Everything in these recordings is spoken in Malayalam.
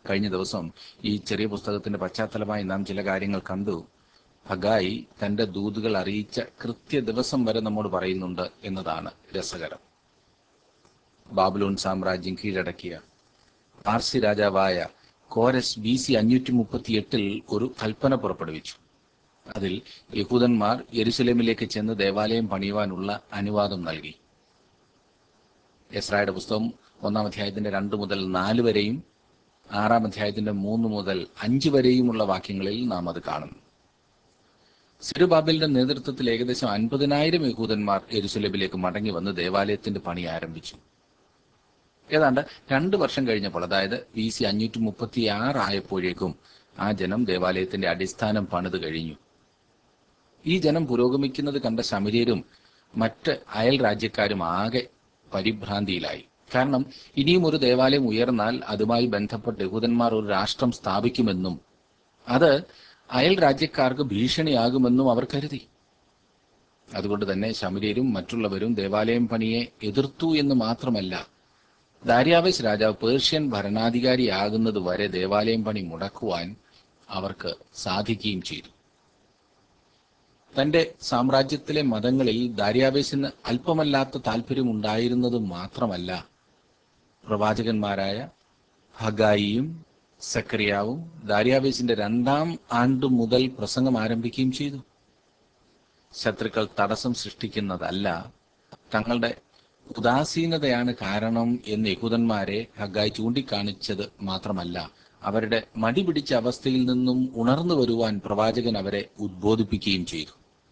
കഴിഞ്ഞ ദിവസം ഈ ചെറിയ പുസ്തകത്തിന്റെ പശ്ചാത്തലമായി നാം ചില കാര്യങ്ങൾ കണ്ടു ഹഗായി തന്റെ ദൂതുകൾ അറിയിച്ച കൃത്യ ദിവസം വരെ നമ്മോട് പറയുന്നുണ്ട് എന്നതാണ് രസകരം ബാബുലോൺ സാമ്രാജ്യം കീഴടക്കിയ പാർസി രാജാവായ കോരസ് ബി സി അഞ്ഞൂറ്റി മുപ്പത്തി എട്ടിൽ ഒരു കൽപ്പന പുറപ്പെടുവിച്ചു അതിൽ യഹൂദന്മാർ യെരുസലേമിലേക്ക് ചെന്ന് ദേവാലയം പണിയുവാനുള്ള അനുവാദം നൽകി എസ്രായുടെ പുസ്തകം ഒന്നാം അധ്യായത്തിന്റെ രണ്ട് മുതൽ നാല് വരെയും ആറാം അധ്യായത്തിന്റെ മൂന്ന് മുതൽ അഞ്ച് വരെയുമുള്ള വാക്യങ്ങളിൽ നാം അത് കാണുന്നു സിറുബാബിലിന്റെ നേതൃത്വത്തിൽ ഏകദേശം അൻപതിനായിരം യഹൂദന്മാർ യെരുസലേമിലേക്ക് മടങ്ങി വന്ന് ദേവാലയത്തിന്റെ പണി ആരംഭിച്ചു ഏതാണ്ട് രണ്ട് വർഷം കഴിഞ്ഞപ്പോൾ അതായത് ബി സി അഞ്ഞൂറ്റി മുപ്പത്തി ആറ് ആയപ്പോഴേക്കും ആ ജനം ദേവാലയത്തിന്റെ അടിസ്ഥാനം പണിത് കഴിഞ്ഞു ഈ ജനം പുരോഗമിക്കുന്നത് കണ്ട ശമര്യരും മറ്റ് അയൽ രാജ്യക്കാരും ആകെ പരിഭ്രാന്തിയിലായി കാരണം ഇനിയും ഒരു ദേവാലയം ഉയർന്നാൽ അതുമായി ബന്ധപ്പെട്ട് യഹൂദന്മാർ ഒരു രാഷ്ട്രം സ്ഥാപിക്കുമെന്നും അത് അയൽ രാജ്യക്കാർക്ക് ഭീഷണിയാകുമെന്നും അവർ കരുതി അതുകൊണ്ട് തന്നെ ശമര്യരും മറ്റുള്ളവരും ദേവാലയം പണിയെ എതിർത്തു എന്ന് മാത്രമല്ല ദാര്യാവേശ് രാജാവ് പേർഷ്യൻ ഭരണാധികാരിയാകുന്നത് വരെ ദേവാലയം പണി മുടക്കുവാൻ അവർക്ക് സാധിക്കുകയും ചെയ്തു തന്റെ സാമ്രാജ്യത്തിലെ മതങ്ങളിൽ ദാര്യാവേശിന് അല്പമല്ലാത്ത താല്പര്യമുണ്ടായിരുന്നത് മാത്രമല്ല പ്രവാചകന്മാരായ ഹഗായിയും സക്രിയാവും ദാര്യാവേശിന്റെ രണ്ടാം ആണ്ട് മുതൽ പ്രസംഗം ആരംഭിക്കുകയും ചെയ്തു ശത്രുക്കൾ തടസ്സം സൃഷ്ടിക്കുന്നതല്ല തങ്ങളുടെ ഉദാസീനതയാണ് കാരണം എന്ന് യഹൂദന്മാരെ ഹഗായി ചൂണ്ടിക്കാണിച്ചത് മാത്രമല്ല അവരുടെ മടി പിടിച്ച അവസ്ഥയിൽ നിന്നും ഉണർന്നു വരുവാൻ പ്രവാചകൻ അവരെ ഉദ്ബോധിപ്പിക്കുകയും ചെയ്തു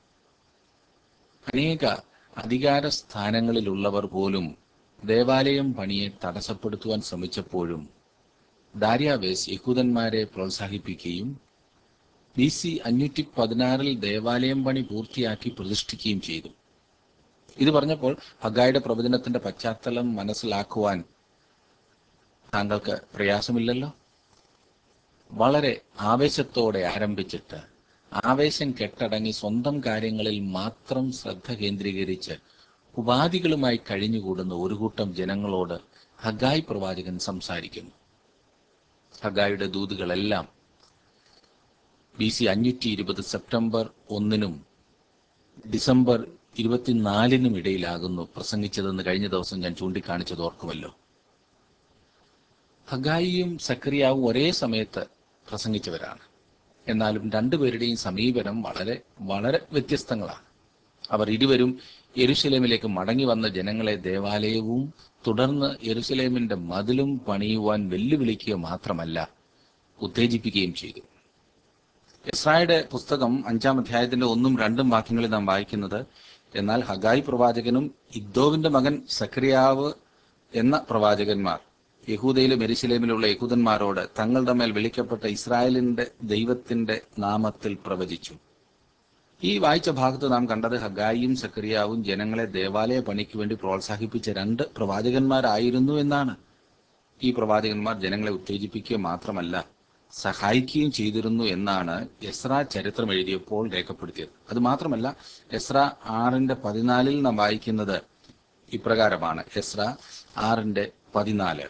അനേക അധികാര സ്ഥാനങ്ങളിലുള്ളവർ പോലും ദേവാലയം പണിയെ തടസ്സപ്പെടുത്തുവാൻ ശ്രമിച്ചപ്പോഴും ദാര്യാവേസ് യഹൂദന്മാരെ പ്രോത്സാഹിപ്പിക്കുകയും ബി സി അഞ്ഞൂറ്റി പതിനാറിൽ ദേവാലയം പണി പൂർത്തിയാക്കി പ്രതിഷ്ഠിക്കുകയും ചെയ്തു ഇത് പറഞ്ഞപ്പോൾ ഹഗായുടെ പ്രവചനത്തിന്റെ പശ്ചാത്തലം മനസ്സിലാക്കുവാൻ താങ്കൾക്ക് പ്രയാസമില്ലല്ലോ വളരെ ആവേശത്തോടെ ആരംഭിച്ചിട്ട് ആവേശം കെട്ടടങ്ങി സ്വന്തം കാര്യങ്ങളിൽ മാത്രം ശ്രദ്ധ കേന്ദ്രീകരിച്ച് ഉപാധികളുമായി കഴിഞ്ഞുകൂടുന്ന ഒരു കൂട്ടം ജനങ്ങളോട് ഹഗായ് പ്രവാചകൻ സംസാരിക്കുന്നു ഹഗായുടെ ദൂതുകളെല്ലാം ബി സി അഞ്ഞൂറ്റി ഇരുപത് സെപ്റ്റംബർ ഒന്നിനും ഡിസംബർ ഇരുപത്തിനാലിനും ഇടയിലാകുന്നു പ്രസംഗിച്ചതെന്ന് കഴിഞ്ഞ ദിവസം ഞാൻ ചൂണ്ടിക്കാണിച്ചത് ഓർക്കുമല്ലോ ഹഗായിയും സക്രിയാവും ഒരേ സമയത്ത് പ്രസംഗിച്ചവരാണ് എന്നാലും രണ്ടുപേരുടെയും സമീപനം വളരെ വളരെ വ്യത്യസ്തങ്ങളാണ് അവർ ഇരുവരും യെരുശലേമിലേക്ക് മടങ്ങി വന്ന ജനങ്ങളെ ദേവാലയവും തുടർന്ന് യെരുശലേമിന്റെ മതിലും പണിയുവാൻ വെല്ലുവിളിക്കുക മാത്രമല്ല ഉത്തേജിപ്പിക്കുകയും ചെയ്തു എസ്രായുടെ പുസ്തകം അഞ്ചാം അധ്യായത്തിന്റെ ഒന്നും രണ്ടും വാക്യങ്ങളിൽ നാം വായിക്കുന്നത് എന്നാൽ ഹഗായി പ്രവാചകനും ഇദ്ദോവിന്റെ മകൻ സക്രിയാവ് എന്ന പ്രവാചകന്മാർ യഹൂദയിലും എരിശിലേമിലുള്ള യഹൂദന്മാരോട് തങ്ങളുടെ മേൽ വിളിക്കപ്പെട്ട ഇസ്രായേലിന്റെ ദൈവത്തിന്റെ നാമത്തിൽ പ്രവചിച്ചു ഈ വായിച്ച ഭാഗത്ത് നാം കണ്ടത് ഹഗായിയും സക്രിയാവും ജനങ്ങളെ ദേവാലയ പണിക്ക് വേണ്ടി പ്രോത്സാഹിപ്പിച്ച രണ്ട് പ്രവാചകന്മാരായിരുന്നു എന്നാണ് ഈ പ്രവാചകന്മാർ ജനങ്ങളെ ഉത്തേജിപ്പിക്കുക മാത്രമല്ല സഹായിക്കുകയും ചെയ്തിരുന്നു എന്നാണ് എസ്ര ചരിത്രം എഴുതിയപ്പോൾ രേഖപ്പെടുത്തിയത് അത് മാത്രമല്ല എസ്ര ആറിന്റെ പതിനാലിൽ നാം വായിക്കുന്നത് ഇപ്രകാരമാണ് എസ്ര ആറിന്റെ പതിനാല്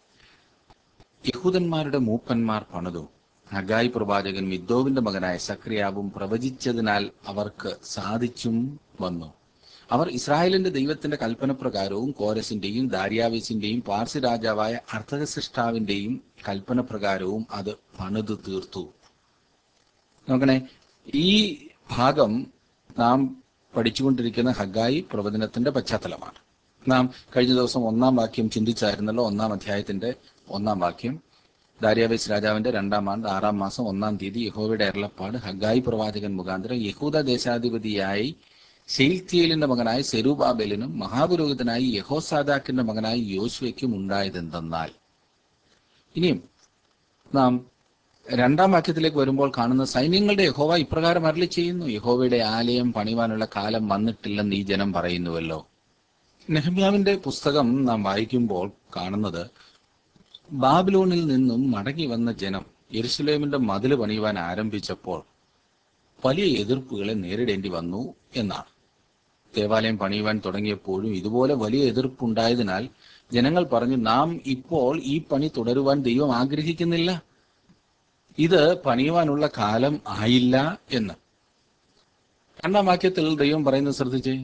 യഹൂദന്മാരുടെ മൂപ്പന്മാർ പണിതു ഹഗായി പ്രവാചകൻ മിദ്ദോവിന്റെ മകനായ സക്രിയാവും പ്രവചിച്ചതിനാൽ അവർക്ക് സാധിച്ചും വന്നു അവർ ഇസ്രായേലിന്റെ ദൈവത്തിന്റെ കൽപ്പനപ്രകാരവും കോരസിന്റെയും ദാര്യാവേസിന്റെയും പാർസി രാജാവായ അർത്ഥകശിഷ്ടാവിന്റെയും കൽപ്പനപ്രകാരവും അത് പണിതു തീർത്തു നോക്കണേ ഈ ഭാഗം നാം പഠിച്ചുകൊണ്ടിരിക്കുന്ന ഹഗായി പ്രവചനത്തിന്റെ പശ്ചാത്തലമാണ് നാം കഴിഞ്ഞ ദിവസം ഒന്നാം വാക്യം ചിന്തിച്ചായിരുന്നല്ലോ ഒന്നാം അധ്യായത്തിന്റെ ഒന്നാം വാക്യം ദാര്യാവേസ് രാജാവിന്റെ രണ്ടാം ആണ്ട് ആറാം മാസം ഒന്നാം തീയതി യഹോവയുടെ അരുളപ്പാട് ഹഗായി പ്രവാചകൻ മുഖാന്തരം യഹൂദ ദേശാധിപതിയായി ഷെയ്ൽത്തിയേലിന്റെ മകനായ സെരൂബാബേലിനും മഹാപുരോഹിതനായി യഹോസാദാക്കിന്റെ മകനായ യോശുവയ്ക്കും ഉണ്ടായതെന്തെന്നാൽ ഇനിയും നാം രണ്ടാം വാക്യത്തിലേക്ക് വരുമ്പോൾ കാണുന്ന സൈന്യങ്ങളുടെ യഹോവ ഇപ്രകാരം അരളി ചെയ്യുന്നു യഹോവയുടെ ആലയം പണിവാനുള്ള കാലം വന്നിട്ടില്ലെന്ന് ഈ ജനം പറയുന്നുവല്ലോ നെഹമ്യാവിന്റെ പുസ്തകം നാം വായിക്കുമ്പോൾ കാണുന്നത് ബാബിലോണിൽ നിന്നും മടങ്ങി വന്ന ജനം യെരുസലേമിന്റെ മതില് പണിയുവാൻ ആരംഭിച്ചപ്പോൾ വലിയ എതിർപ്പുകളെ നേരിടേണ്ടി വന്നു എന്നാണ് ദേവാലയം പണിയുവാൻ തുടങ്ങിയപ്പോഴും ഇതുപോലെ വലിയ എതിർപ്പുണ്ടായതിനാൽ ജനങ്ങൾ പറഞ്ഞു നാം ഇപ്പോൾ ഈ പണി തുടരുവാൻ ദൈവം ആഗ്രഹിക്കുന്നില്ല ഇത് പണിയുവാനുള്ള കാലം ആയില്ല എന്ന് രണ്ടാം വാക്യത്തിൽ ദൈവം പറയുന്നത് ശ്രദ്ധിച്ചേ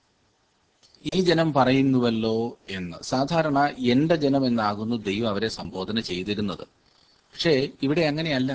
ഈ ജനം പറയുന്നുവല്ലോ എന്ന് സാധാരണ എന്റെ ജനം എന്നാകുന്നു ദൈവം അവരെ സംബോധന ചെയ്തിരുന്നത് പക്ഷേ ഇവിടെ അങ്ങനെയല്ല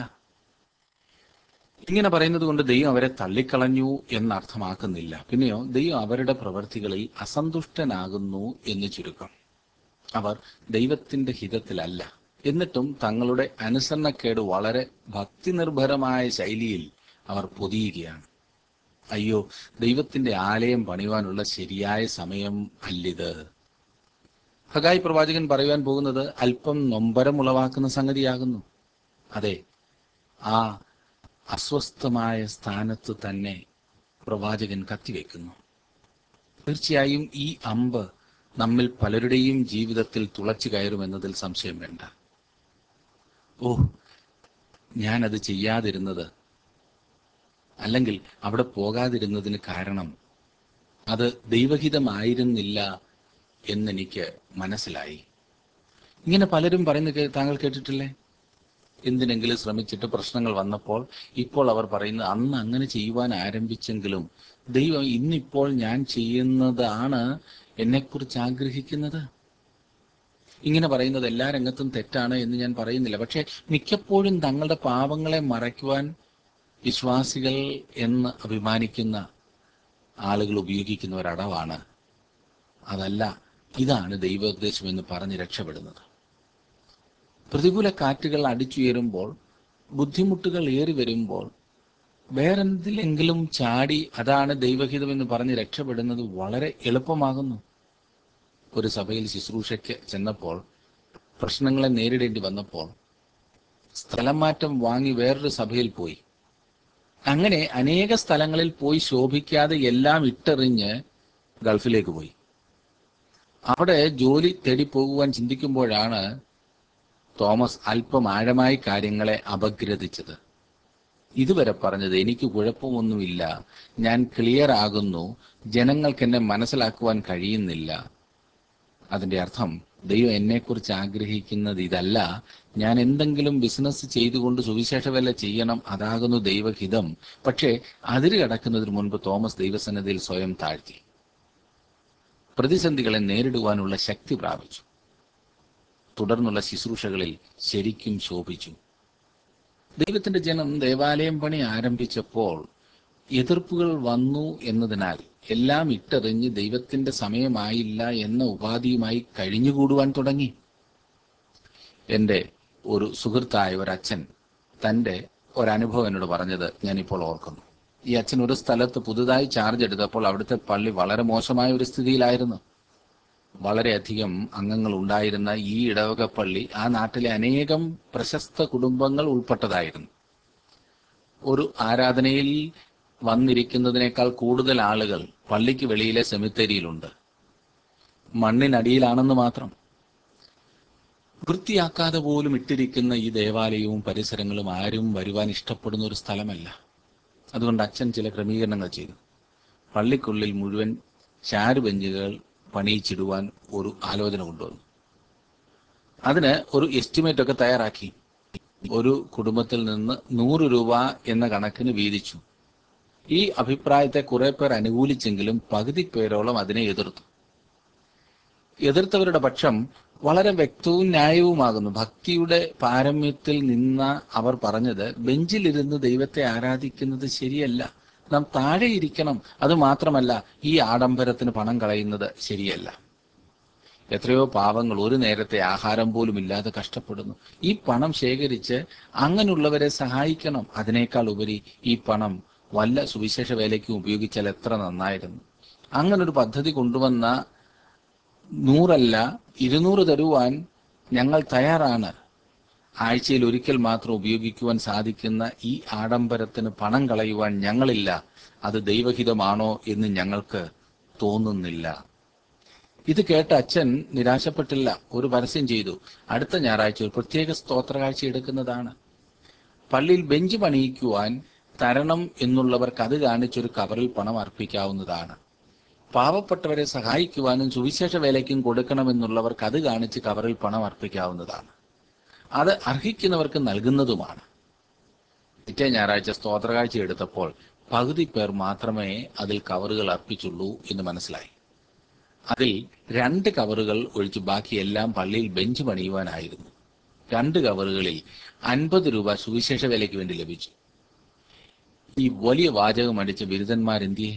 ഇങ്ങനെ പറയുന്നത് കൊണ്ട് ദൈവം അവരെ തള്ളിക്കളഞ്ഞു എന്നർത്ഥമാക്കുന്നില്ല പിന്നെയോ ദൈവം അവരുടെ പ്രവൃത്തികളിൽ അസന്തുഷ്ടനാകുന്നു എന്ന് ചുരുക്കം അവർ ദൈവത്തിന്റെ ഹിതത്തിലല്ല എന്നിട്ടും തങ്ങളുടെ അനുസരണക്കേട് വളരെ ഭക്തിനിർഭരമായ ശൈലിയിൽ അവർ പൊതിയുകയാണ് അയ്യോ ദൈവത്തിന്റെ ആലയം പണിയുവാനുള്ള ശരിയായ സമയം അല്ലിത് ഹഗായി പ്രവാചകൻ പറയുവാൻ പോകുന്നത് അല്പം നൊമ്പരമുളവാക്കുന്ന സംഗതിയാകുന്നു അതെ ആ അസ്വസ്ഥമായ സ്ഥാനത്ത് തന്നെ പ്രവാചകൻ കത്തിവെക്കുന്നു തീർച്ചയായും ഈ അമ്പ് നമ്മിൽ പലരുടെയും ജീവിതത്തിൽ തുളച്ചു കയറുമെന്നതിൽ സംശയം വേണ്ട ഓ ഞാനത് ചെയ്യാതിരുന്നത് അല്ലെങ്കിൽ അവിടെ പോകാതിരുന്നതിന് കാരണം അത് ദൈവഹിതമായിരുന്നില്ല എന്നെനിക്ക് മനസ്സിലായി ഇങ്ങനെ പലരും പറയുന്ന കേ- താങ്കൾ കേട്ടിട്ടില്ലേ എന്തിനെങ്കിലും ശ്രമിച്ചിട്ട് പ്രശ്നങ്ങൾ വന്നപ്പോൾ ഇപ്പോൾ അവർ പറയുന്നത് അന്ന് അങ്ങനെ ചെയ്യുവാൻ ആരംഭിച്ചെങ്കിലും ദൈവം ഇന്നിപ്പോൾ ഞാൻ ചെയ്യുന്നതാണ് എന്നെക്കുറിച്ച് ആഗ്രഹിക്കുന്നത് ഇങ്ങനെ പറയുന്നത് എല്ലാ രംഗത്തും തെറ്റാണ് എന്ന് ഞാൻ പറയുന്നില്ല പക്ഷെ മിക്കപ്പോഴും തങ്ങളുടെ പാപങ്ങളെ മറയ്ക്കുവാൻ വിശ്വാസികൾ എന്ന് അഭിമാനിക്കുന്ന ആളുകൾ ഉപയോഗിക്കുന്ന ഒരടവാണ് അതല്ല ഇതാണ് ദൈവോദ്ദേശം എന്ന് പറഞ്ഞ് രക്ഷപ്പെടുന്നത് പ്രതികൂല കാറ്റുകൾ അടിച്ചുയരുമ്പോൾ ബുദ്ധിമുട്ടുകൾ ഏറി വരുമ്പോൾ വേറെന്തിലെങ്കിലും ചാടി അതാണ് ദൈവഹിതം എന്ന് പറഞ്ഞ് രക്ഷപ്പെടുന്നത് വളരെ എളുപ്പമാകുന്നു ഒരു സഭയിൽ ശുശ്രൂഷയ്ക്ക് ചെന്നപ്പോൾ പ്രശ്നങ്ങളെ നേരിടേണ്ടി വന്നപ്പോൾ സ്ഥലം മാറ്റം വാങ്ങി വേറൊരു സഭയിൽ പോയി അങ്ങനെ അനേക സ്ഥലങ്ങളിൽ പോയി ശോഭിക്കാതെ എല്ലാം ഇട്ടെറിഞ്ഞ് ഗൾഫിലേക്ക് പോയി അവിടെ ജോലി തേടി പോകുവാൻ ചിന്തിക്കുമ്പോഴാണ് തോമസ് അല്പം ആഴമായി കാര്യങ്ങളെ അപഗ്രഥിച്ചത് ഇതുവരെ പറഞ്ഞത് എനിക്ക് കുഴപ്പമൊന്നുമില്ല ഞാൻ ക്ലിയർ ആകുന്നു ജനങ്ങൾക്ക് എന്നെ മനസ്സിലാക്കുവാൻ കഴിയുന്നില്ല അതിന്റെ അർത്ഥം ദൈവം എന്നെക്കുറിച്ച് ആഗ്രഹിക്കുന്നത് ഇതല്ല ഞാൻ എന്തെങ്കിലും ബിസിനസ് ചെയ്തുകൊണ്ട് സുവിശേഷ വേല ചെയ്യണം അതാകുന്നു ദൈവഹിതം പക്ഷേ അതിര് കടക്കുന്നതിന് മുൻപ് തോമസ് ദൈവസന്നിധിയിൽ സ്വയം താഴ്ത്തി പ്രതിസന്ധികളെ നേരിടുവാനുള്ള ശക്തി പ്രാപിച്ചു തുടർന്നുള്ള ശുശ്രൂഷകളിൽ ശരിക്കും ശോഭിച്ചു ദൈവത്തിന്റെ ജനം ദേവാലയം പണി ആരംഭിച്ചപ്പോൾ എതിർപ്പുകൾ വന്നു എന്നതിനാൽ എല്ലാം ഇട്ടെറിഞ്ഞ് ദൈവത്തിന്റെ സമയമായില്ല എന്ന ഉപാധിയുമായി കഴിഞ്ഞുകൂടുവാൻ തുടങ്ങി എൻ്റെ ഒരു സുഹൃത്തായ ഒരച്ഛൻ തൻ്റെ ഒരനുഭവം എന്നോട് പറഞ്ഞത് ഞാനിപ്പോൾ ഓർക്കുന്നു ഈ അച്ഛൻ ഒരു സ്ഥലത്ത് പുതുതായി ചാർജ് എടുത്തപ്പോൾ അവിടുത്തെ പള്ളി വളരെ മോശമായ ഒരു സ്ഥിതിയിലായിരുന്നു വളരെയധികം അംഗങ്ങൾ ഉണ്ടായിരുന്ന ഈ ഇടവക പള്ളി ആ നാട്ടിലെ അനേകം പ്രശസ്ത കുടുംബങ്ങൾ ഉൾപ്പെട്ടതായിരുന്നു ഒരു ആരാധനയിൽ വന്നിരിക്കുന്നതിനേക്കാൾ കൂടുതൽ ആളുകൾ പള്ളിക്ക് വെളിയിലെ സെമിത്തേരിയിലുണ്ട് മണ്ണിനടിയിലാണെന്ന് മാത്രം വൃത്തിയാക്കാതെ പോലും ഇട്ടിരിക്കുന്ന ഈ ദേവാലയവും പരിസരങ്ങളും ആരും വരുവാൻ ഇഷ്ടപ്പെടുന്ന ഒരു സ്ഥലമല്ല അതുകൊണ്ട് അച്ഛൻ ചില ക്രമീകരണങ്ങൾ ചെയ്തു പള്ളിക്കുള്ളിൽ മുഴുവൻ ചാരു ബെഞ്ചുകൾ പണിയിച്ചിടുവാൻ ഒരു ആലോചന കൊണ്ടുവന്നു അതിന് ഒരു എസ്റ്റിമേറ്റ് ഒക്കെ തയ്യാറാക്കി ഒരു കുടുംബത്തിൽ നിന്ന് നൂറ് രൂപ എന്ന കണക്കിന് വീതിച്ചു ഈ അഭിപ്രായത്തെ കുറെ പേർ അനുകൂലിച്ചെങ്കിലും പകുതി പേരോളം അതിനെ എതിർത്തു എതിർത്തവരുടെ പക്ഷം വളരെ വ്യക്തവും ന്യായവുമാകുന്നു ഭക്തിയുടെ പാരമ്യത്തിൽ നിന്ന അവർ പറഞ്ഞത് ബെഞ്ചിലിരുന്ന് ദൈവത്തെ ആരാധിക്കുന്നത് ശരിയല്ല നാം താഴെ ഇരിക്കണം അത് മാത്രമല്ല ഈ ആഡംബരത്തിന് പണം കളയുന്നത് ശരിയല്ല എത്രയോ പാവങ്ങൾ ഒരു നേരത്തെ ആഹാരം പോലും ഇല്ലാതെ കഷ്ടപ്പെടുന്നു ഈ പണം ശേഖരിച്ച് അങ്ങനെയുള്ളവരെ സഹായിക്കണം അതിനേക്കാൾ ഉപരി ഈ പണം വല്ല സുവിശേഷ വേലയ്ക്കും ഉപയോഗിച്ചാൽ എത്ര നന്നായിരുന്നു അങ്ങനൊരു പദ്ധതി കൊണ്ടുവന്ന നൂറല്ല ഇരുന്നൂറ് തരുവാൻ ഞങ്ങൾ തയ്യാറാണ് ആഴ്ചയിൽ ഒരിക്കൽ മാത്രം ഉപയോഗിക്കുവാൻ സാധിക്കുന്ന ഈ ആഡംബരത്തിന് പണം കളയുവാൻ ഞങ്ങളില്ല അത് ദൈവഹിതമാണോ എന്ന് ഞങ്ങൾക്ക് തോന്നുന്നില്ല ഇത് കേട്ട അച്ഛൻ നിരാശപ്പെട്ടില്ല ഒരു പരസ്യം ചെയ്തു അടുത്ത ഞായറാഴ്ച ഒരു പ്രത്യേക സ്തോത്രകാഴ്ച എടുക്കുന്നതാണ് പള്ളിയിൽ ബെഞ്ച് പണിയിക്കുവാൻ തരണം എന്നുള്ളവർക്ക് അത് കാണിച്ചൊരു കവറിൽ പണം അർപ്പിക്കാവുന്നതാണ് പാവപ്പെട്ടവരെ സഹായിക്കുവാനും സുവിശേഷ വേലയ്ക്കും കൊടുക്കണമെന്നുള്ളവർക്ക് അത് കാണിച്ച് കവറിൽ പണം അർപ്പിക്കാവുന്നതാണ് അത് അർഹിക്കുന്നവർക്ക് നൽകുന്നതുമാണ് പിറ്റേ ഞായറാഴ്ച സ്തോത്രകാഴ്ച എടുത്തപ്പോൾ പകുതി പേർ മാത്രമേ അതിൽ കവറുകൾ അർപ്പിച്ചുള്ളൂ എന്ന് മനസ്സിലായി അതിൽ രണ്ട് കവറുകൾ ഒഴിച്ച് ബാക്കി എല്ലാം പള്ളിയിൽ ബെഞ്ച് പണിയുവാനായിരുന്നു രണ്ട് കവറുകളിൽ അൻപത് രൂപ സുവിശേഷ വിലയ്ക്ക് വേണ്ടി ലഭിച്ചു ഈ വലിയ വാചകം അടിച്ച ബിരുദന്മാരെന്തിയെ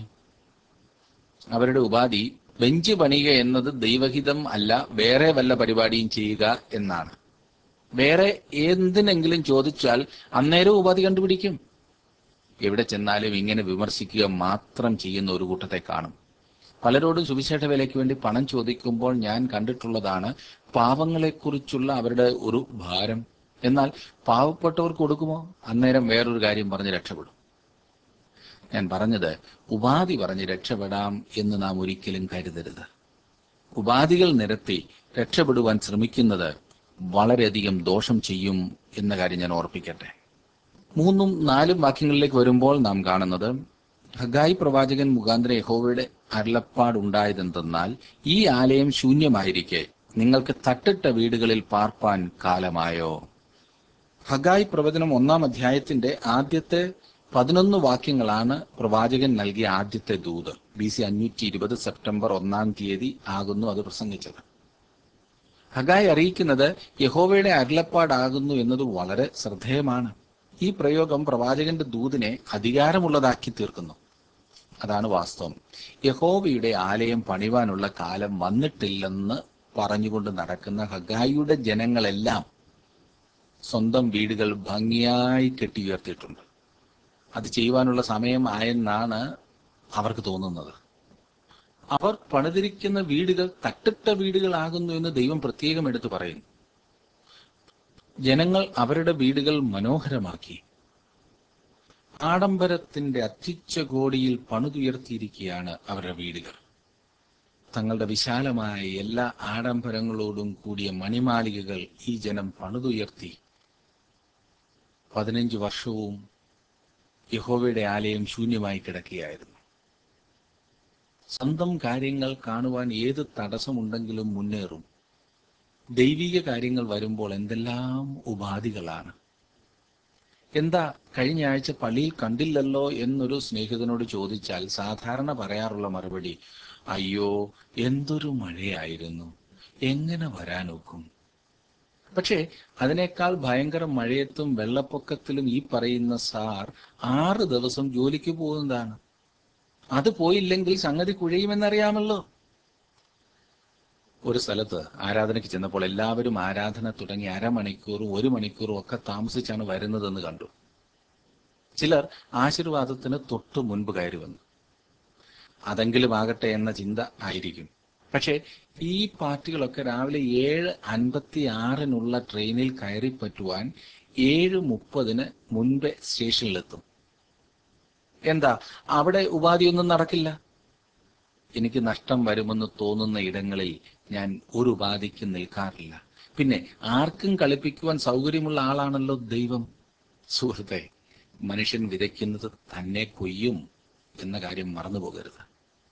അവരുടെ ഉപാധി ബെഞ്ച് പണിയുക എന്നത് ദൈവഹിതം അല്ല വേറെ വല്ല പരിപാടിയും ചെയ്യുക എന്നാണ് വേറെ എന്തിനെങ്കിലും ചോദിച്ചാൽ അന്നേരം ഉപാധി കണ്ടുപിടിക്കും എവിടെ ചെന്നാലും ഇങ്ങനെ വിമർശിക്കുക മാത്രം ചെയ്യുന്ന ഒരു കൂട്ടത്തെ കാണും പലരോടും സുവിശേഷ വിലയ്ക്ക് വേണ്ടി പണം ചോദിക്കുമ്പോൾ ഞാൻ കണ്ടിട്ടുള്ളതാണ് പാവങ്ങളെക്കുറിച്ചുള്ള അവരുടെ ഒരു ഭാരം എന്നാൽ പാവപ്പെട്ടവർക്ക് കൊടുക്കുമോ അന്നേരം വേറൊരു കാര്യം പറഞ്ഞ് രക്ഷപ്പെടും ഞാൻ പറഞ്ഞത് ഉപാധി പറഞ്ഞ് രക്ഷപ്പെടാം എന്ന് നാം ഒരിക്കലും കരുതരുത് ഉപാധികൾ നിരത്തി രക്ഷപ്പെടുവാൻ ശ്രമിക്കുന്നത് വളരെയധികം ദോഷം ചെയ്യും എന്ന കാര്യം ഞാൻ ഓർപ്പിക്കട്ടെ മൂന്നും നാലും വാക്യങ്ങളിലേക്ക് വരുമ്പോൾ നാം കാണുന്നത് ഹഗായി പ്രവാചകൻ മുഖാന്തര യഹോവയുടെ അരുളപ്പാടുണ്ടായതെന്തെന്നാൽ ഈ ആലയം ശൂന്യമായിരിക്കെ നിങ്ങൾക്ക് തട്ടിട്ട വീടുകളിൽ പാർപ്പാൻ കാലമായോ ഹഗായി പ്രവചനം ഒന്നാം അധ്യായത്തിന്റെ ആദ്യത്തെ പതിനൊന്ന് വാക്യങ്ങളാണ് പ്രവാചകൻ നൽകിയ ആദ്യത്തെ ദൂത് ബി സി അഞ്ഞൂറ്റി ഇരുപത് സെപ്റ്റംബർ ഒന്നാം തീയതി ആകുന്നു അത് പ്രസംഗിച്ചത് ഹഗായി അറിയിക്കുന്നത് യഹോവയുടെ അരുളപ്പാടാകുന്നു എന്നത് വളരെ ശ്രദ്ധേയമാണ് ഈ പ്രയോഗം പ്രവാചകന്റെ ദൂതിനെ അധികാരമുള്ളതാക്കി തീർക്കുന്നു അതാണ് വാസ്തവം യഹോവയുടെ ആലയം പണിവാനുള്ള കാലം വന്നിട്ടില്ലെന്ന് പറഞ്ഞുകൊണ്ട് നടക്കുന്ന ഹഗായിയുടെ ജനങ്ങളെല്ലാം സ്വന്തം വീടുകൾ ഭംഗിയായി കെട്ടിയുയർത്തിയിട്ടുണ്ട് അത് ചെയ്യുവാനുള്ള സമയം ആയെന്നാണ് അവർക്ക് തോന്നുന്നത് അവർ പണിതിരിക്കുന്ന വീടുകൾ തട്ടിട്ട വീടുകളാകുന്നു എന്ന് ദൈവം പ്രത്യേകം എടുത്തു പറയുന്നു ജനങ്ങൾ അവരുടെ വീടുകൾ മനോഹരമാക്കി ആഡംബരത്തിന്റെ അത്യുച്ച കോടിയിൽ പണിതുയർത്തിയിരിക്കുകയാണ് അവരുടെ വീടുകൾ തങ്ങളുടെ വിശാലമായ എല്ലാ ആഡംബരങ്ങളോടും കൂടിയ മണിമാളികകൾ ഈ ജനം പണിതുയർത്തി പതിനഞ്ച് വർഷവും യഹോവയുടെ ആലയം ശൂന്യമായി കിടക്കുകയായിരുന്നു സ്വന്തം കാര്യങ്ങൾ കാണുവാൻ ഏത് തടസ്സമുണ്ടെങ്കിലും മുന്നേറും ദൈവിക കാര്യങ്ങൾ വരുമ്പോൾ എന്തെല്ലാം ഉപാധികളാണ് എന്താ കഴിഞ്ഞ ആഴ്ച പള്ളിയിൽ കണ്ടില്ലല്ലോ എന്നൊരു സ്നേഹിതനോട് ചോദിച്ചാൽ സാധാരണ പറയാറുള്ള മറുപടി അയ്യോ എന്തൊരു മഴയായിരുന്നു എങ്ങനെ വരാനൊക്കും പക്ഷേ അതിനേക്കാൾ ഭയങ്കര മഴയത്തും വെള്ളപ്പൊക്കത്തിലും ഈ പറയുന്ന സാർ ആറ് ദിവസം ജോലിക്ക് പോകുന്നതാണ് അത് പോയില്ലെങ്കിൽ സംഗതി കുഴയുമെന്നറിയാമല്ലോ ഒരു സ്ഥലത്ത് ആരാധനയ്ക്ക് ചെന്നപ്പോൾ എല്ലാവരും ആരാധന തുടങ്ങി അരമണിക്കൂറും ഒരു മണിക്കൂറും ഒക്കെ താമസിച്ചാണ് വരുന്നതെന്ന് കണ്ടു ചിലർ ആശീർവാദത്തിന് തൊട്ടു മുൻപ് കയറി വന്നു അതെങ്കിലും ആകട്ടെ എന്ന ചിന്ത ആയിരിക്കും പക്ഷേ ഈ പാർട്ടികളൊക്കെ രാവിലെ ഏഴ് അൻപത്തി ആറിനുള്ള ട്രെയിനിൽ കയറി പറ്റുവാൻ ഏഴ് മുപ്പതിന് മുൻപേ സ്റ്റേഷനിലെത്തും എന്താ അവിടെ ഉപാധിയൊന്നും നടക്കില്ല എനിക്ക് നഷ്ടം വരുമെന്ന് തോന്നുന്ന ഇടങ്ങളിൽ ഞാൻ ഒരു ഉപാധിക്ക് നിൽക്കാറില്ല പിന്നെ ആർക്കും കളിപ്പിക്കുവാൻ സൗകര്യമുള്ള ആളാണല്ലോ ദൈവം സുഹൃത്തെ മനുഷ്യൻ വിതയ്ക്കുന്നത് തന്നെ കൊയ്യും എന്ന കാര്യം മറന്നു പോകരുത്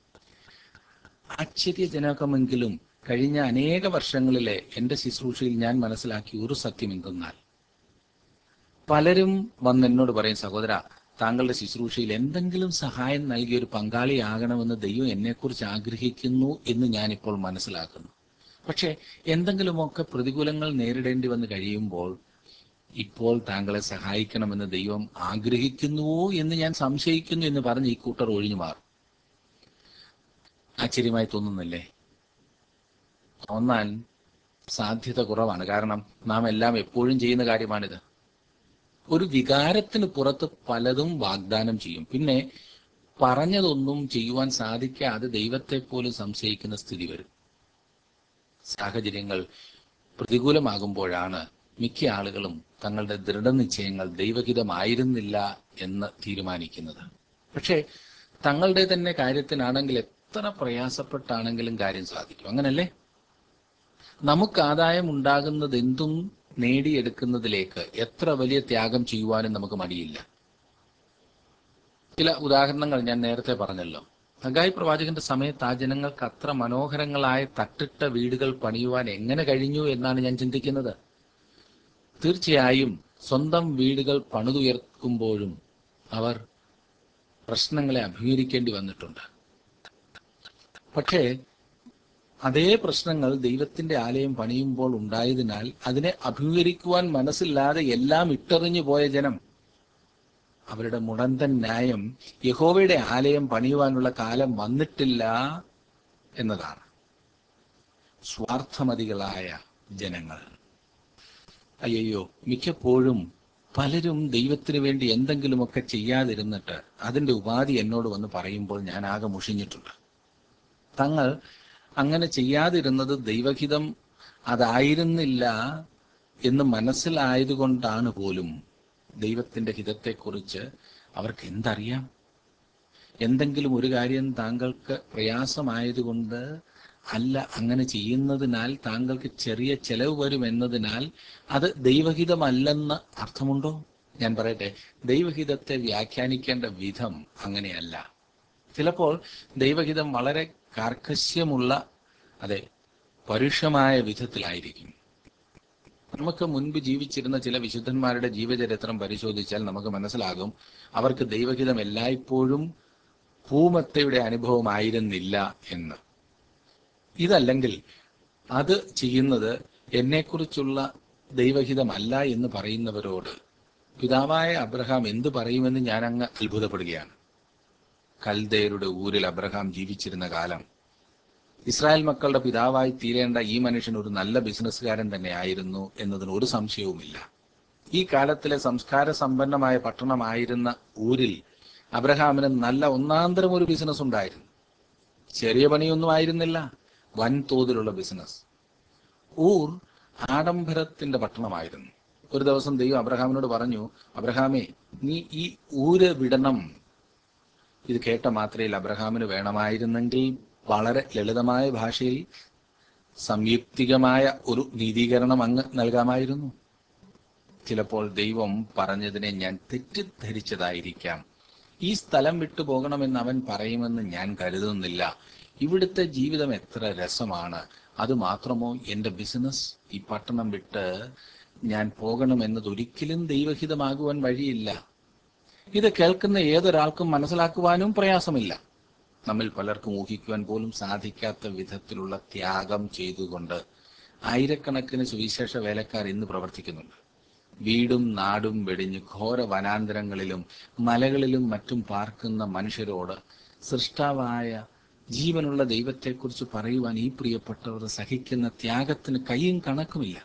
ആശ്ചര്യജനകമെങ്കിലും കഴിഞ്ഞ അനേക വർഷങ്ങളിലെ എന്റെ ശുശ്രൂഷയിൽ ഞാൻ മനസ്സിലാക്കിയ ഒരു സത്യം എന്തെന്നാൽ പലരും വന്ന് എന്നോട് പറയും സഹോദര താങ്കളുടെ ശുശ്രൂഷയിൽ എന്തെങ്കിലും സഹായം നൽകിയ ഒരു പങ്കാളിയാകണമെന്ന് ദൈവം എന്നെക്കുറിച്ച് ആഗ്രഹിക്കുന്നു എന്ന് ഞാനിപ്പോൾ മനസ്സിലാക്കുന്നു പക്ഷേ എന്തെങ്കിലുമൊക്കെ പ്രതികൂലങ്ങൾ നേരിടേണ്ടി വന്ന് കഴിയുമ്പോൾ ഇപ്പോൾ താങ്കളെ സഹായിക്കണമെന്ന് ദൈവം ആഗ്രഹിക്കുന്നുവോ എന്ന് ഞാൻ സംശയിക്കുന്നു എന്ന് പറഞ്ഞ് ഈ കൂട്ടർ ഒഴിഞ്ഞു മാറും ആശ്ചര്യമായി തോന്നുന്നില്ലേ തോന്നാൻ സാധ്യത കുറവാണ് കാരണം നാം എല്ലാം എപ്പോഴും ചെയ്യുന്ന കാര്യമാണിത് ഒരു വികാരത്തിന് പുറത്ത് പലതും വാഗ്ദാനം ചെയ്യും പിന്നെ പറഞ്ഞതൊന്നും ചെയ്യുവാൻ സാധിക്കാതെ ദൈവത്തെ പോലും സംശയിക്കുന്ന സ്ഥിതി വരും സാഹചര്യങ്ങൾ പ്രതികൂലമാകുമ്പോഴാണ് മിക്ക ആളുകളും തങ്ങളുടെ ദൃഢനിശ്ചയങ്ങൾ ദൈവഹിതമായിരുന്നില്ല എന്ന് തീരുമാനിക്കുന്നത് പക്ഷേ തങ്ങളുടെ തന്നെ കാര്യത്തിനാണെങ്കിൽ എത്ര പ്രയാസപ്പെട്ടാണെങ്കിലും കാര്യം സാധിക്കും അങ്ങനല്ലേ നമുക്ക് ആദായം ഉണ്ടാകുന്നത് എന്തും നേടിയെടുക്കുന്നതിലേക്ക് എത്ര വലിയ ത്യാഗം ചെയ്യുവാനും നമുക്ക് മടിയില്ല ചില ഉദാഹരണങ്ങൾ ഞാൻ നേരത്തെ പറഞ്ഞല്ലോ ഹഗായി പ്രവാചകന്റെ സമയത്ത് ആ ജനങ്ങൾക്ക് അത്ര മനോഹരങ്ങളായ തട്ടിട്ട വീടുകൾ പണിയുവാൻ എങ്ങനെ കഴിഞ്ഞു എന്നാണ് ഞാൻ ചിന്തിക്കുന്നത് തീർച്ചയായും സ്വന്തം വീടുകൾ പണിതുയർക്കുമ്പോഴും അവർ പ്രശ്നങ്ങളെ അഭിമുഖീകരിക്കേണ്ടി വന്നിട്ടുണ്ട് പക്ഷേ അതേ പ്രശ്നങ്ങൾ ദൈവത്തിന്റെ ആലയം പണിയുമ്പോൾ ഉണ്ടായതിനാൽ അതിനെ അഭിമുഖീകരിക്കുവാൻ മനസ്സില്ലാതെ എല്ലാം ഇട്ടെറിഞ്ഞു പോയ ജനം അവരുടെ മുടന്തൻ ന്യായം യഹോവയുടെ ആലയം പണിയുവാനുള്ള കാലം വന്നിട്ടില്ല എന്നതാണ് സ്വാർത്ഥമതികളായ ജനങ്ങൾ അയ്യോ മിക്കപ്പോഴും പലരും ദൈവത്തിന് വേണ്ടി എന്തെങ്കിലുമൊക്കെ ചെയ്യാതിരുന്നിട്ട് അതിന്റെ ഉപാധി എന്നോട് വന്ന് പറയുമ്പോൾ ഞാൻ ആകെ മുഷിഞ്ഞിട്ടുണ്ട് തങ്ങൾ അങ്ങനെ ചെയ്യാതിരുന്നത് ദൈവഹിതം അതായിരുന്നില്ല എന്ന് മനസ്സിലായതുകൊണ്ടാണ് പോലും ദൈവത്തിന്റെ ഹിതത്തെക്കുറിച്ച് അവർക്ക് എന്തറിയാം എന്തെങ്കിലും ഒരു കാര്യം താങ്കൾക്ക് പ്രയാസമായതുകൊണ്ട് അല്ല അങ്ങനെ ചെയ്യുന്നതിനാൽ താങ്കൾക്ക് ചെറിയ ചെലവ് വരും എന്നതിനാൽ അത് ദൈവഹിതമല്ലെന്ന് അർത്ഥമുണ്ടോ ഞാൻ പറയട്ടെ ദൈവഹിതത്തെ വ്യാഖ്യാനിക്കേണ്ട വിധം അങ്ങനെയല്ല ചിലപ്പോൾ ദൈവഹിതം വളരെ കാർക്കശ്യമുള്ള അതെ പരുഷമായ വിധത്തിലായിരിക്കും നമുക്ക് മുൻപ് ജീവിച്ചിരുന്ന ചില വിശുദ്ധന്മാരുടെ ജീവചരിത്രം പരിശോധിച്ചാൽ നമുക്ക് മനസ്സിലാകും അവർക്ക് ദൈവഹിതം എല്ലായ്പ്പോഴും ഭൂമത്തയുടെ അനുഭവമായിരുന്നില്ല എന്ന് ഇതല്ലെങ്കിൽ അത് ചെയ്യുന്നത് എന്നെക്കുറിച്ചുള്ള ദൈവഹിതമല്ല എന്ന് പറയുന്നവരോട് പിതാവായ അബ്രഹാം എന്തു പറയുമെന്ന് ഞാൻ അങ്ങ് അത്ഭുതപ്പെടുകയാണ് കൽദേരുടെ ഊരിൽ അബ്രഹാം ജീവിച്ചിരുന്ന കാലം ഇസ്രായേൽ മക്കളുടെ പിതാവായി തീരേണ്ട ഈ മനുഷ്യൻ ഒരു നല്ല ബിസിനസ്സുകാരൻ തന്നെ ആയിരുന്നു എന്നതിന് ഒരു സംശയവുമില്ല ഈ കാലത്തിലെ സംസ്കാര സമ്പന്നമായ പട്ടണമായിരുന്ന ഊരിൽ അബ്രഹാമിന് നല്ല ഒന്നാന്തരം ഒരു ബിസിനസ് ഉണ്ടായിരുന്നു ചെറിയ പണിയൊന്നും ആയിരുന്നില്ല വൻതോതിലുള്ള ബിസിനസ് ഊർ ആഡംബരത്തിന്റെ പട്ടണമായിരുന്നു ഒരു ദിവസം ദൈവം അബ്രഹാമിനോട് പറഞ്ഞു അബ്രഹാമേ നീ ഈ ഊര് വിടണം ഇത് കേട്ട മാത്രയിൽ അബ്രഹാമിന് വേണമായിരുന്നെങ്കിൽ വളരെ ലളിതമായ ഭാഷയിൽ സംയുക്തികമായ ഒരു നീതീകരണം അങ്ങ് നൽകാമായിരുന്നു ചിലപ്പോൾ ദൈവം പറഞ്ഞതിനെ ഞാൻ തെറ്റിദ്ധരിച്ചതായിരിക്കാം ഈ സ്ഥലം വിട്ടു പോകണമെന്ന് അവൻ പറയുമെന്ന് ഞാൻ കരുതുന്നില്ല ഇവിടുത്തെ ജീവിതം എത്ര രസമാണ് അത് മാത്രമോ എന്റെ ബിസിനസ് ഈ പട്ടണം വിട്ട് ഞാൻ പോകണമെന്നത് ഒരിക്കലും ദൈവഹിതമാകുവാൻ വഴിയില്ല ഇത് കേൾക്കുന്ന ഏതൊരാൾക്കും മനസ്സിലാക്കുവാനും പ്രയാസമില്ല നമ്മിൽ പലർക്കും ഊഹിക്കുവാൻ പോലും സാധിക്കാത്ത വിധത്തിലുള്ള ത്യാഗം ചെയ്തുകൊണ്ട് ആയിരക്കണക്കിന് സുവിശേഷ വേലക്കാർ ഇന്ന് പ്രവർത്തിക്കുന്നുണ്ട് വീടും നാടും വെടിഞ്ഞ് ഘോര വനാന്തരങ്ങളിലും മലകളിലും മറ്റും പാർക്കുന്ന മനുഷ്യരോട് സൃഷ്ടാവായ ജീവനുള്ള ദൈവത്തെക്കുറിച്ച് പറയുവാൻ ഈ പ്രിയപ്പെട്ടവർ സഹിക്കുന്ന ത്യാഗത്തിന് കൈയും കണക്കുമില്ല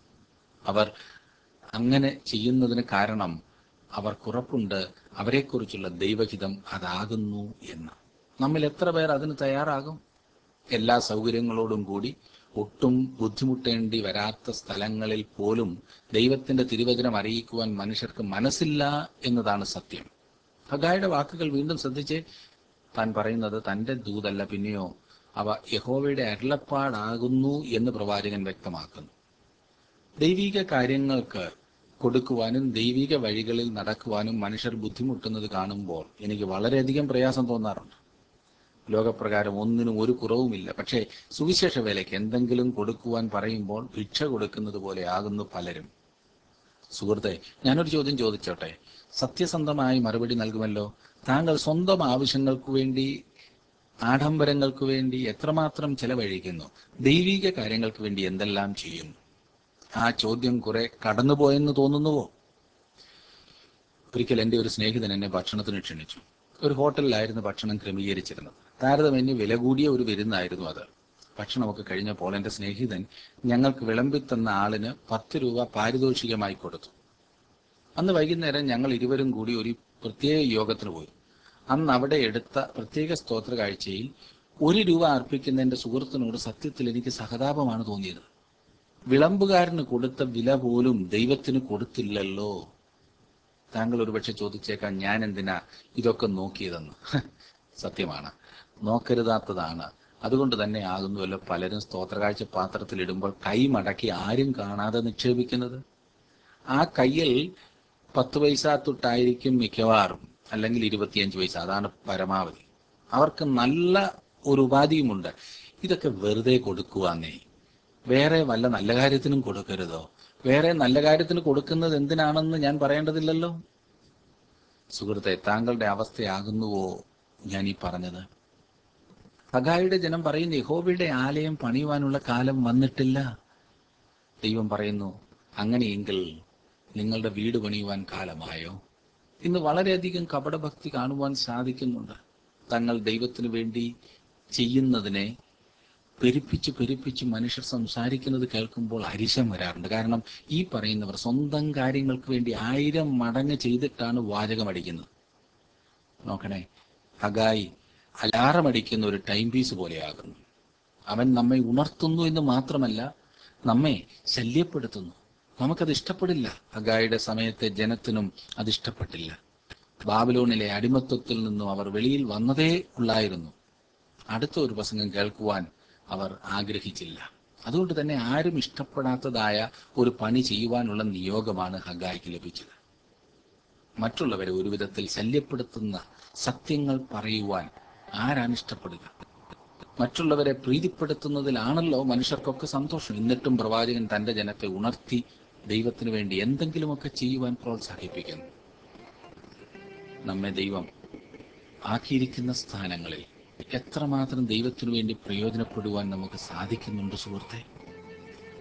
അവർ അങ്ങനെ ചെയ്യുന്നതിന് കാരണം അവർക്കുറപ്പുണ്ട് അവരെക്കുറിച്ചുള്ള ദൈവഹിതം അതാകുന്നു എന്ന് നമ്മിൽ എത്ര പേർ അതിന് തയ്യാറാകും എല്ലാ സൗകര്യങ്ങളോടും കൂടി ഒട്ടും ബുദ്ധിമുട്ടേണ്ടി വരാത്ത സ്ഥലങ്ങളിൽ പോലും ദൈവത്തിന്റെ തിരുവചനം അറിയിക്കുവാൻ മനുഷ്യർക്ക് മനസ്സില്ല എന്നതാണ് സത്യം ഹഗായുടെ വാക്കുകൾ വീണ്ടും ശ്രദ്ധിച്ച് താൻ പറയുന്നത് തന്റെ ദൂതല്ല പിന്നെയോ അവ യഹോവയുടെ അരുളപ്പാടാകുന്നു എന്ന് പ്രവാചകൻ വ്യക്തമാക്കുന്നു ദൈവിക കാര്യങ്ങൾക്ക് കൊടുക്കുവാനും ദൈവിക വഴികളിൽ നടക്കുവാനും മനുഷ്യർ ബുദ്ധിമുട്ടുന്നത് കാണുമ്പോൾ എനിക്ക് വളരെയധികം പ്രയാസം തോന്നാറുണ്ട് ലോകപ്രകാരം ഒന്നിനും ഒരു കുറവുമില്ല പക്ഷേ സുവിശേഷ വേലയ്ക്ക് എന്തെങ്കിലും കൊടുക്കുവാൻ പറയുമ്പോൾ ഭിക്ഷ കൊടുക്കുന്നത് പോലെ ആകുന്നു പലരും സുഹൃത്തെ ഞാനൊരു ചോദ്യം ചോദിച്ചോട്ടെ സത്യസന്ധമായി മറുപടി നൽകുമല്ലോ താങ്കൾ സ്വന്തം ആവശ്യങ്ങൾക്ക് വേണ്ടി ആഡംബരങ്ങൾക്ക് വേണ്ടി എത്രമാത്രം ചെലവഴിക്കുന്നു ദൈവിക കാര്യങ്ങൾക്ക് വേണ്ടി എന്തെല്ലാം ചെയ്യുന്നു ആ ചോദ്യം കുറെ കടന്നുപോയെന്ന് തോന്നുന്നുവോ ഒരിക്കൽ എൻ്റെ ഒരു സ്നേഹിതൻ എന്നെ ഭക്ഷണത്തിന് ക്ഷണിച്ചു ഒരു ഹോട്ടലിലായിരുന്നു ഭക്ഷണം ക്രമീകരിച്ചിരുന്നത് താരതമ്യേന വില കൂടിയ ഒരു വിരുന്നായിരുന്നു അത് ഭക്ഷണമൊക്കെ കഴിഞ്ഞപ്പോൾ എൻ്റെ സ്നേഹിതൻ ഞങ്ങൾക്ക് വിളമ്പിത്തന്ന ആളിന് പത്ത് രൂപ പാരിതോഷികമായി കൊടുത്തു അന്ന് വൈകുന്നേരം ഞങ്ങൾ ഇരുവരും കൂടി ഒരു പ്രത്യേക യോഗത്തിന് പോയി അന്ന് അവിടെ എടുത്ത പ്രത്യേക സ്തോത്ര കാഴ്ചയിൽ ഒരു രൂപ അർപ്പിക്കുന്ന എൻ്റെ സുഹൃത്തിനോട് സത്യത്തിൽ എനിക്ക് സഹതാപമാണ് തോന്നിയത് വിളമ്പുകാരന് കൊടുത്ത വില പോലും ദൈവത്തിന് കൊടുത്തില്ലല്ലോ താങ്കൾ ഒരുപക്ഷെ ചോദിച്ചേക്കാം ഞാൻ എന്തിനാ ഇതൊക്കെ നോക്കിയതെന്ന് സത്യമാണ് നോക്കരുതാത്തതാണ് അതുകൊണ്ട് തന്നെ ആകുന്നുവല്ലോ പലരും സ്തോത്രകാഴ്ച പാത്രത്തിൽ ഇടുമ്പോൾ കൈ മടക്കി ആരും കാണാതെ നിക്ഷേപിക്കുന്നത് ആ കയ്യിൽ പത്ത് പൈസ തൊട്ടായിരിക്കും മിക്കവാറും അല്ലെങ്കിൽ ഇരുപത്തിയഞ്ച് പൈസ അതാണ് പരമാവധി അവർക്ക് നല്ല ഒരു ഉപാധിയുമുണ്ട് ഇതൊക്കെ വെറുതെ കൊടുക്കുവാന്നേ വേറെ വല്ല നല്ല കാര്യത്തിനും കൊടുക്കരുതോ വേറെ നല്ല കാര്യത്തിന് കൊടുക്കുന്നത് എന്തിനാണെന്ന് ഞാൻ പറയേണ്ടതില്ലല്ലോ സുഹൃത്തെ താങ്കളുടെ അവസ്ഥയാകുന്നുവോ ഞാൻ ഈ പറഞ്ഞത് ഹഗായിയുടെ ജനം പറയുന്നു യഹോവയുടെ ആലയം പണിയുവാനുള്ള കാലം വന്നിട്ടില്ല ദൈവം പറയുന്നു അങ്ങനെയെങ്കിൽ നിങ്ങളുടെ വീട് പണിയുവാൻ കാലമായോ ഇന്ന് വളരെയധികം കപടഭക്തി കാണുവാൻ സാധിക്കുന്നുണ്ട് തങ്ങൾ ദൈവത്തിനു വേണ്ടി ചെയ്യുന്നതിനെ പെരുപ്പിച്ച് പെരുപ്പിച്ച് മനുഷ്യർ സംസാരിക്കുന്നത് കേൾക്കുമ്പോൾ അരിശം വരാറുണ്ട് കാരണം ഈ പറയുന്നവർ സ്വന്തം കാര്യങ്ങൾക്ക് വേണ്ടി ആയിരം മടങ്ങ് ചെയ്തിട്ടാണ് വാചകം അടിക്കുന്നത് നോക്കണേ ഹഗായി അലാറം അടിക്കുന്ന ഒരു ടൈം പീസ് പോലെയാകുന്നു അവൻ നമ്മെ ഉണർത്തുന്നു എന്ന് മാത്രമല്ല നമ്മെ ശല്യപ്പെടുത്തുന്നു നമുക്കത് ഇഷ്ടപ്പെടില്ല ഹഗായിയുടെ സമയത്തെ ജനത്തിനും അത് ഇഷ്ടപ്പെട്ടില്ല ബാബിലോണിലെ അടിമത്വത്തിൽ നിന്നും അവർ വെളിയിൽ വന്നതേ ഉള്ളായിരുന്നു അടുത്ത ഒരു പ്രസംഗം കേൾക്കുവാൻ അവർ ആഗ്രഹിച്ചില്ല അതുകൊണ്ട് തന്നെ ആരും ഇഷ്ടപ്പെടാത്തതായ ഒരു പണി ചെയ്യുവാനുള്ള നിയോഗമാണ് ഹഗായിക്ക് ലഭിച്ചത് മറ്റുള്ളവരെ ഒരു വിധത്തിൽ ശല്യപ്പെടുത്തുന്ന സത്യങ്ങൾ പറയുവാൻ ആരാണ് ഇഷ്ടപ്പെടുക മറ്റുള്ളവരെ പ്രീതിപ്പെടുത്തുന്നതിലാണല്ലോ മനുഷ്യർക്കൊക്കെ സന്തോഷം എന്നിട്ടും പ്രവാചകൻ തന്റെ ജനത്തെ ഉണർത്തി ദൈവത്തിന് വേണ്ടി എന്തെങ്കിലുമൊക്കെ ചെയ്യുവാൻ പ്രോത്സാഹിപ്പിക്കുന്നു നമ്മെ ദൈവം ആക്കിയിരിക്കുന്ന സ്ഥാനങ്ങളിൽ എത്രമാത്രം ദൈവത്തിനു വേണ്ടി പ്രയോജനപ്പെടുവാൻ നമുക്ക് സാധിക്കുന്നുണ്ട് സുഹൃത്തെ